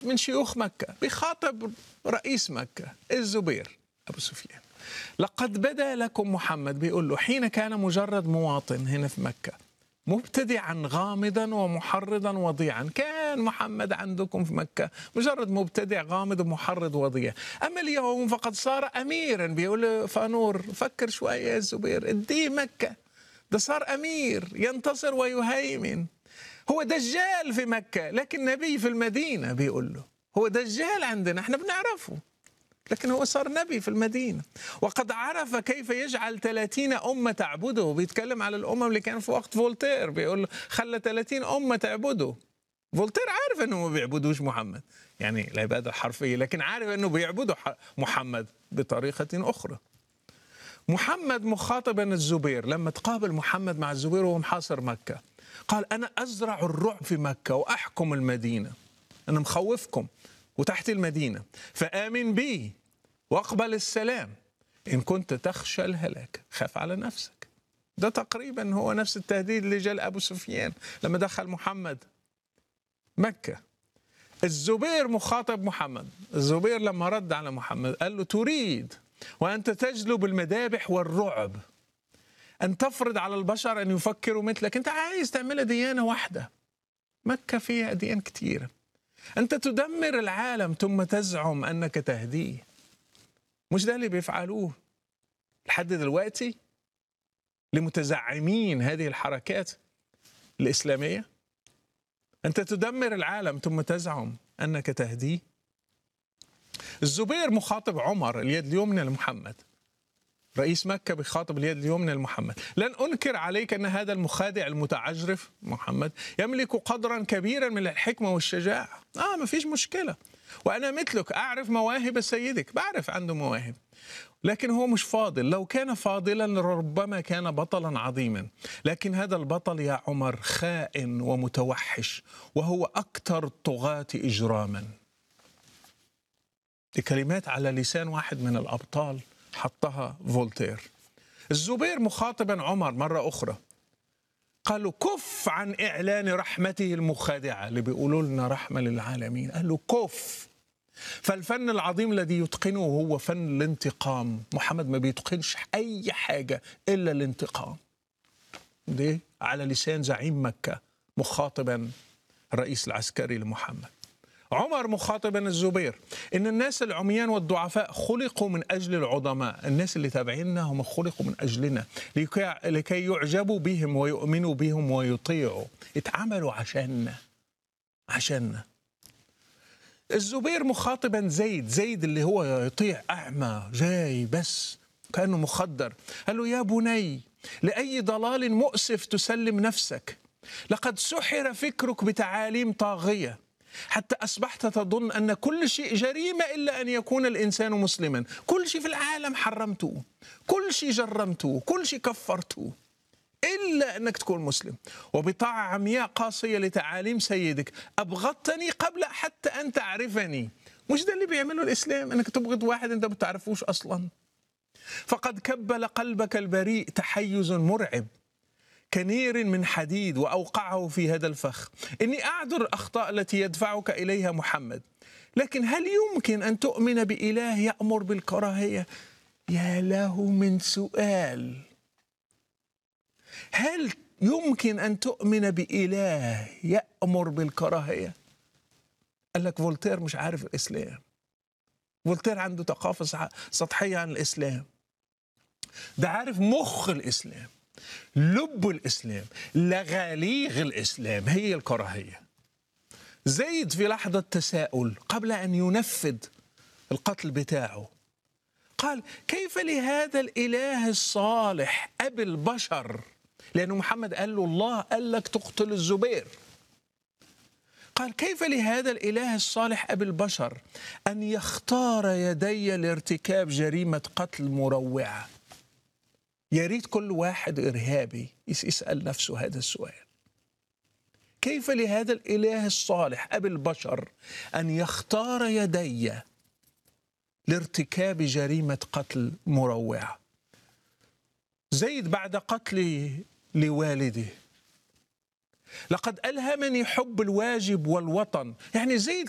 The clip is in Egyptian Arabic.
من شيوخ مكة بيخاطب رئيس مكة الزبير أبو سفيان لقد بدا لكم محمد بيقول له حين كان مجرد مواطن هنا في مكة مبتدعا غامضا ومحرضا وضيعا كان محمد عندكم في مكة مجرد مبتدع غامض ومحرض وضيع أما اليوم فقد صار أميرا بيقول له فانور فكر شوية يا الزبير اديه مكة ده صار أمير ينتصر ويهيمن هو دجال في مكة لكن نبي في المدينة بيقول له هو دجال عندنا احنا بنعرفه لكن هو صار نبي في المدينة وقد عرف كيف يجعل 30 أمة تعبده بيتكلم على الأمم اللي كان في وقت فولتير بيقول له خلى 30 أمة تعبده فولتير عارف أنه ما بيعبدوش محمد يعني العبادة الحرفية لكن عارف أنه بيعبدوا محمد بطريقة أخرى محمد مخاطبا الزبير لما تقابل محمد مع الزبير وهو محاصر مكة قال أنا أزرع الرعب في مكة وأحكم المدينة أنا مخوفكم وتحت المدينة فآمن بي واقبل السلام إن كنت تخشى الهلاك خاف على نفسك ده تقريبا هو نفس التهديد اللي جاء أبو سفيان لما دخل محمد مكة الزبير مخاطب محمد الزبير لما رد على محمد قال له تريد وأنت تجلب المذابح والرعب أن تفرض على البشر أن يفكروا مثلك أنت عايز تعملها ديانة واحدة مكة فيها أديان كثيرة أنت تدمر العالم ثم تزعم أنك تهديه مش ده اللي بيفعلوه لحد دلوقتي لمتزعمين هذه الحركات الإسلامية أنت تدمر العالم ثم تزعم أنك تهديه الزبير مخاطب عمر اليد اليمنى لمحمد رئيس مكة بيخاطب اليد اليمنى لمحمد لن أنكر عليك أن هذا المخادع المتعجرف محمد يملك قدرا كبيرا من الحكمة والشجاعة آه ما فيش مشكلة وأنا مثلك أعرف مواهب سيدك بعرف عنده مواهب لكن هو مش فاضل لو كان فاضلا لربما كان بطلا عظيما لكن هذا البطل يا عمر خائن ومتوحش وهو أكثر الطغاة إجراما دي كلمات على لسان واحد من الأبطال حطها فولتير الزبير مخاطبا عمر مرة أخرى قال له كف عن إعلان رحمته المخادعة اللي بيقولوا لنا رحمة للعالمين قال له كف فالفن العظيم الذي يتقنه هو فن الانتقام محمد ما بيتقنش أي حاجة إلا الانتقام دي على لسان زعيم مكة مخاطبا الرئيس العسكري لمحمد عمر مخاطبا الزبير ان الناس العميان والضعفاء خلقوا من اجل العظماء الناس اللي تابعيننا هم خلقوا من اجلنا لكي, لكي يعجبوا بهم ويؤمنوا بهم ويطيعوا اتعملوا عشاننا عشاننا الزبير مخاطبا زيد زيد اللي هو يطيع اعمى جاي بس كانه مخدر قال له يا بني لاي ضلال مؤسف تسلم نفسك لقد سحر فكرك بتعاليم طاغيه حتى أصبحت تظن أن كل شيء جريمة إلا أن يكون الإنسان مسلما كل شيء في العالم حرمته كل شيء جرمته كل شيء كفرته إلا أنك تكون مسلم وبطاعة عمياء قاسية لتعاليم سيدك أبغضتني قبل حتى أن تعرفني مش ده اللي بيعمله الإسلام أنك تبغض واحد أنت بتعرفوش أصلا فقد كبل قلبك البريء تحيز مرعب كنير من حديد واوقعه في هذا الفخ اني اعذر الاخطاء التي يدفعك اليها محمد لكن هل يمكن ان تؤمن باله يامر بالكراهيه يا له من سؤال هل يمكن ان تؤمن باله يامر بالكراهيه قال لك فولتير مش عارف الاسلام فولتير عنده ثقافه سطحيه عن الاسلام ده عارف مخ الاسلام لب الاسلام لغاليغ الاسلام هي الكراهيه زيد في لحظه تساؤل قبل ان ينفذ القتل بتاعه قال كيف لهذا الاله الصالح ابي البشر لانه محمد قال له الله قال لك تقتل الزبير قال كيف لهذا الاله الصالح ابي البشر ان يختار يدي لارتكاب جريمه قتل مروعه يا ريت كل واحد ارهابي يسال نفسه هذا السؤال كيف لهذا الاله الصالح ابي البشر ان يختار يدي لارتكاب جريمه قتل مروعه زيد بعد قتل لوالده لقد الهمني حب الواجب والوطن يعني زيد